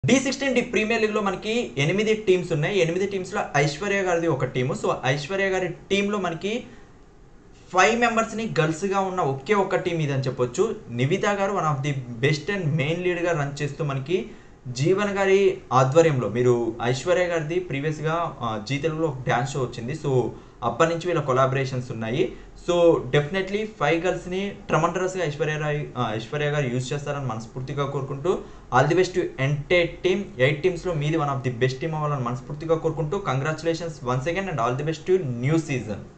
D sixteen D premier league లో మనకి ఎనిమిది టీమ్స్ ఉన్నాయి ఎనిమిది టీమ్స్ లో ఐశ్వర్య గారిది ఒక టీము సో ఐశ్వర్య గారి టీంలో మనకి ఫైవ్ మెంబర్స్ని గర్ల్స్గా ఉన్న ఒకే ఒక్క టీం ఇది అని చెప్పొచ్చు Nivitha garu one of the best and main లీడ్గా రన్ చేస్తూ మనకి జీవన్ గారి ఆధ్వర్యంలో మీరు ఐశ్వర్య గారిది ప్రీవియస్గా జీ తెలుగులో ఒక డ్యాన్స్ షో వచ్చింది సో అప్పటి నుంచి వీళ్ళ కొలాబరేషన్స్ ఉన్నాయి సో డెఫినెట్లీ ఫైవ్ గర్ల్స్ని ట్రమండరస్గా ఐశ్వర్య రాయ్ ఆ, ఐశ్వర్య గారు యూజ్ చేస్తారని మనస్ఫూర్తిగా కోరుకుంటూ ఆల్ ది బెస్ట్ ఎంటే టీమ్ ఎయిట్ టీమ్స్లో మీది one of the best team అవ్వాలని మనస్ఫూర్తిగా కోరుకుంటూ congratulations once again and all the best new season